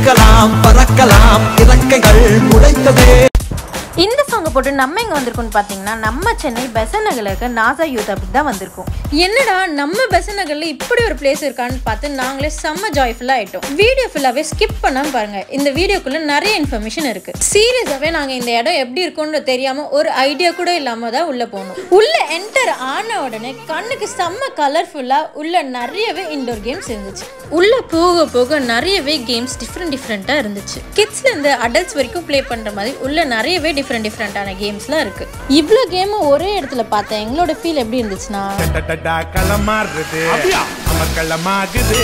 பறக்கலாம் பறக்கலாம் இறக்கைகள் முளைத்ததே இந்த சாங்கை போட்டு நம்ம எங்கே வந்திருக்கோம்னு பார்த்தீங்கன்னா நம்ம சென்னை பெசன் நகரில் இருக்க நாசா யூத் அப்படி தான் வந்திருக்கோம் என்னடா நம்ம பெசன் நகரில் இப்படி ஒரு பிளேஸ் இருக்கான்னு பார்த்து நாங்களே செம்ம ஜாய்ஃபுல்லாக ஆயிட்டோம் வீடியோ ஃபுல்லாகவே ஸ்கிப் பண்ணாம பாருங்க இந்த வீடியோக்குள்ள நிறைய இன்ஃபர்மேஷன் இருக்கு சீரியஸாகவே நாங்கள் இந்த இடம் எப்படி இருக்கும்னு தெரியாம ஒரு ஐடியா கூட இல்லாம தான் உள்ள போனோம் உள்ள என்டர் ஆன உடனே கண்ணுக்கு செம்ம கலர்ஃபுல்லாக உள்ள நிறையவே இன்டோர் கேம்ஸ் இருந்துச்சு உள்ள போக போக நிறையவே கேம்ஸ் டிஃப்ரெண்ட் டிஃப்ரெண்ட்டாக இருந்துச்சு கிட்ஸ்ல இருந்து அடல்ட்ஸ் வரைக்கும் ப்ளே பண்ற மாதிரி உள்ள நிறையவே டிஃப்ரெண்ட் டிஃப்ரெண்டான கேம்ஸ்லாம் இருக்கு இவ்வளோ கேமும் ஒரே இடத்துல பார்த்தேன் எங்களோட ஃபீல் எப்படி இருந்துச்சுன்னா டடடடா களமாறுது அமர்களமாகுது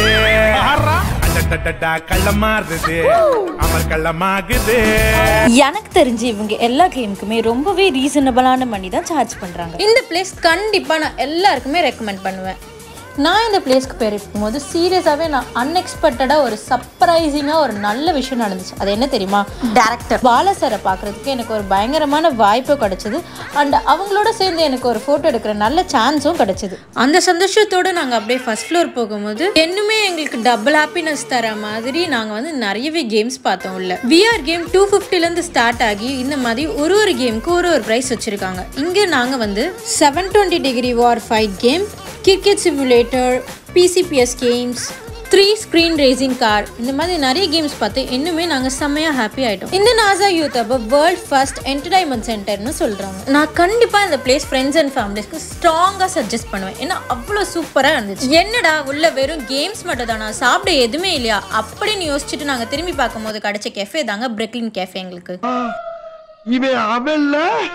அடடடடா களமாறுது அமர்களமாகுது எனக்கு தெரிஞ்சு இவங்க எல்லா கேமுக்குமே ரொம்பவே ரீசனபிளான மணி தான் சார்ஜ் பண்றாங்க இந்த பிளேஸ் கண்டிப்பா நான் எல்லாருக்குமே ரெக்கமெண்ட் பண்ணுவேன் நான் இந்த பிளேஸ்க்கு போயிருக்கும் போது சீரியஸாகவே நான் அன்எக்ஸ்பெக்டடாக ஒரு சர்ப்ரைசிங்காக ஒரு நல்ல விஷயம் நடந்துச்சு அது என்ன தெரியுமா டேரக்டர் பாலா சாரை பார்க்குறதுக்கு எனக்கு ஒரு பயங்கரமான வாய்ப்பு கிடைச்சது அண்ட் அவங்களோட சேர்ந்து எனக்கு ஒரு ஃபோட்டோ எடுக்கிற நல்ல சான்ஸும் கிடைச்சது அந்த சந்தோஷத்தோடு நாங்கள் அப்படியே ஃபர்ஸ்ட் ஃப்ளோர் போகும்போது இன்னுமே எங்களுக்கு டபுள் ஹாப்பினஸ் தர மாதிரி நாங்கள் வந்து நிறையவே கேம்ஸ் பார்த்தோம் உள்ள விஆர் கேம் டூ ஃபிஃப்டிலேருந்து ஸ்டார்ட் ஆகி இந்த மாதிரி ஒரு ஒரு கேமுக்கு ஒரு ஒரு ப்ரைஸ் வச்சுருக்காங்க இங்கே நாங்கள் வந்து seven twenty degree war fight game cricket simulator PC PS games three screen racing car இந்த மாதிரி நிறைய கேம்ஸ் பார்த்து இன்னுமே நாங்கள் செம்மையாக ஹாப்பி ஆகிட்டோம் இந்த நாசா யூத் அப்போ வேர்ல்ட் ஃபர்ஸ்ட் என்டர்டைன்மெண்ட் சென்டர்னு சொல்கிறாங்க நான் கண்டிப்பாக இந்த பிளேஸ் ஃப்ரெண்ட்ஸ் அண்ட் ஃபேமிலிஸ்க்கு ஸ்ட்ராங்காக சஜஸ்ட் பண்ணுவேன் ஏன்னா அவ்வளோ சூப்பராக இருந்துச்சு என்னடா உள்ள வெறும் கேம்ஸ் மட்டும் தானா சாப்பிட எதுவுமே இல்லையா அப்படின்னு யோசிச்சுட்டு நாங்கள் திரும்பி பார்க்கும்போது கிடைச்ச கெஃபே தாங்க பிரெக்லின் கேஃபே எங்களுக்கு இவன் அவன்ல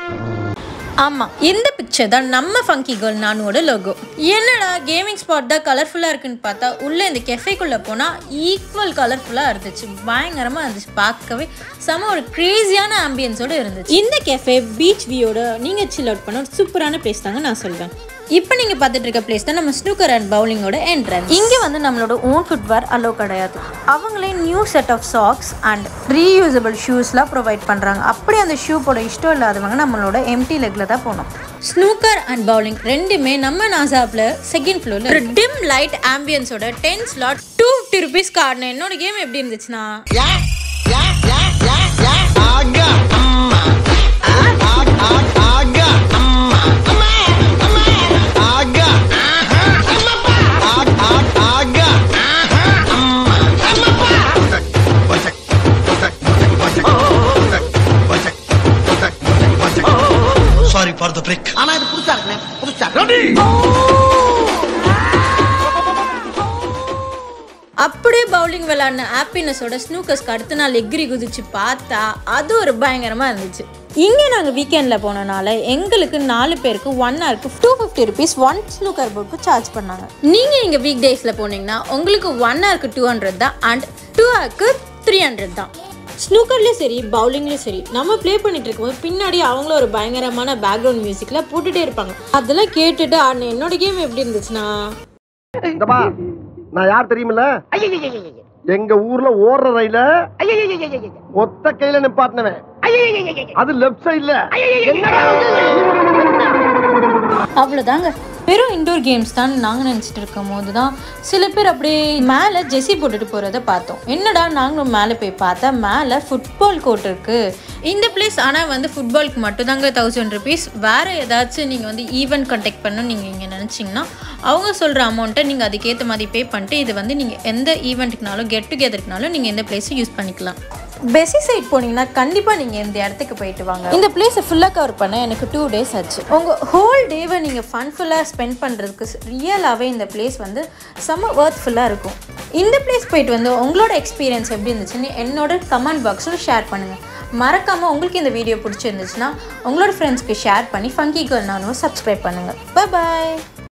ஆமாம் இந்த பிக்சர் தான் நம்ம ஃபங்கி கேர்ள் நானோட லோகோ என்னடா கேமிங் ஸ்பாட் தான் கலர்ஃபுல்லாக இருக்குன்னு பார்த்தா உள்ளே இந்த கெஃபேக்குள்ளே போனால் ஈக்குவல் கலர்ஃபுல்லாக இருந்துச்சு பயங்கரமாக இருந்துச்சு பார்க்கவே செம ஒரு க்ரேசியான ஆம்பியன்ஸோட இருந்துச்சு இந்த கெஃபே பீச் வியூவோட நீங்கள் சில் அவுட் பண்ண ஒரு சூப்பரான பிளேஸ் தாங்க நான் சொல்வேன் இப்போ நீங்கள் பார்த்துட்டு இருக்க பிளேஸ் தான் நம்ம ஸ்னூக்கர் அண்ட் பவுலிங்கோட என்ட்ரன்ஸ் இங்கே வந்து நம்மளோட ஓன் ஃபுட்வேர் அலோ கிடையாது அவங்களே new set of socks and reusable ஷூஸ்லாம் ப்ரொவைட் பண்ணுறாங்க அப்படி அந்த ஷூ போட இஷ்டம் இல்லாதவங்க நம்மளோட எம்டி லெக்கில் தான் போகணும் ஸ்னூக்கர் அண்ட் பவுலிங் ரெண்டுமே நம்ம நாசாப்பில் செகண்ட் ஃப்ளோரில் ஒரு டிம் லைட் ஆம்பியன்ஸோட ten slot two fifty rupees கார்டுனு என்னோட கேம் எப்படி இருந்துச்சுன்னா Sorry for the break. ஆனா இது புதுசா இருக்குண்ணே புதுசா இருக்கு. அப்படியே பவுலிங் விளாட்ன ஹாப்பினஸோட ஸ்னூக்கர்ஸ்க்கு அடுத்த நாள் எக்ரி குதிச்சு பார்த்தா அது ஒரு பயங்கரமாக இருந்துச்சு இங்கே நாங்கள் வீக்கெண்டில் போனனால எங்களுக்கு நாலு பேருக்கு ஒன் ஹவருக்கு two fifty rupees one snooker போர்டுக்கு சார்ஜ் பண்ணாங்க நீங்கள் இங்கே வீக் டேஸில் போனீங்கன்னா உங்களுக்கு ஒன் ஹவருக்கு டூ ஹண்ட்ரட் தான் அண்ட் டூ ஹவருக்கு த்ரீ ஹண்ட்ரட் தான் ஸ்னூக்கர்லேயும் சரி பவுலிங்லேயும் சரி நம்ம ப்ளே பண்ணிட்டு இருக்கும்போது பின்னாடி அவங்களும் ஒரு பயங்கரமான பேக்ரவுண்ட் மியூசிக்கில் போட்டுகிட்டே இருப்பாங்க அதெல்லாம் கேட்டுட்டு ஆடின என்னோட கேம் எப்படி இருந்துச்சுன்னா இந்த பா நான் யார் தெரியுமில்ல எங்க ஊர்ல ஓடுற ரயில ஒத்த கையில நிப்பாட்டினவன் அது லெஃப்ட் சைடுல அவ்வளோதாங்க வெறும் இண்டோர் கேம்ஸ் தான் நாங்கள் நினச்சிட்டு இருக்கும் போது தான் சில பேர் அப்படியே மேலே ஜெஸி போட்டுட்டு போகிறத பார்த்தோம் என்னடா நாங்களும் மேலே போய் பார்த்தா மேலே ஃபுட்பால் கோர்ட் இருக்குது இந்த பிளேஸ் ஆனால் வந்து ஃபுட்பாலுக்கு மட்டும் தாங்க தௌசண்ட் ருபீஸ் வேறு ஏதாச்சும் நீங்கள் வந்து ஈவெண்ட் கண்டெக்ட் பண்ணணும் நீங்கள் இங்கே நினச்சிங்கன்னா அவங்க சொல்கிற அமௌண்ட்டை நீங்கள் அதுக்கேற்ற மாதிரி பே பண்ணிட்டு இது வந்து நீங்கள் எந்த ஈவெண்ட்டுக்குனாலும் கெட் டுகெதருக்குனாலும் நீங்கள் இந்த பிளேஸை யூஸ் பண்ணிக்கலாம் பெஸி சைட் போனீங்கன்னா கண்டிப்பாக நீங்கள் இந்த இடத்துக்கு போயிட்டு வாங்க இந்த பிளேஸை ஃபுல்லாக கவர் பண்ண எனக்கு டூ டேஸ் ஆச்சு உங்கள் ஹோல் டேவை நீங்கள் ஃபன்ஃபுல்லாக ஸ்பெண்ட் பண்ணுறதுக்கு ரியலாகவே இந்த பிளேஸ் வந்து செம்ம ஒர்த்ஃபுல்லாக இருக்கும் இந்த பிளேஸ் போயிட்டு வந்து உங்களோட எக்ஸ்பீரியன்ஸ் எப்படி இருந்துச்சுன்னு என்னோட கமெண்ட் பாக்ஸில் ஷேர் பண்ணுங்கள் மறக்காமல் உங்களுக்கு இந்த வீடியோ பிடிச்சிருந்துச்சுன்னா உங்களோட ஃப்ரெண்ட்ஸ்க்கு ஷேர் பண்ணி ஃபங்கி கேர்ள் நானும் சப்ஸ்கிரைப் பண்ணுங்கள் பாய்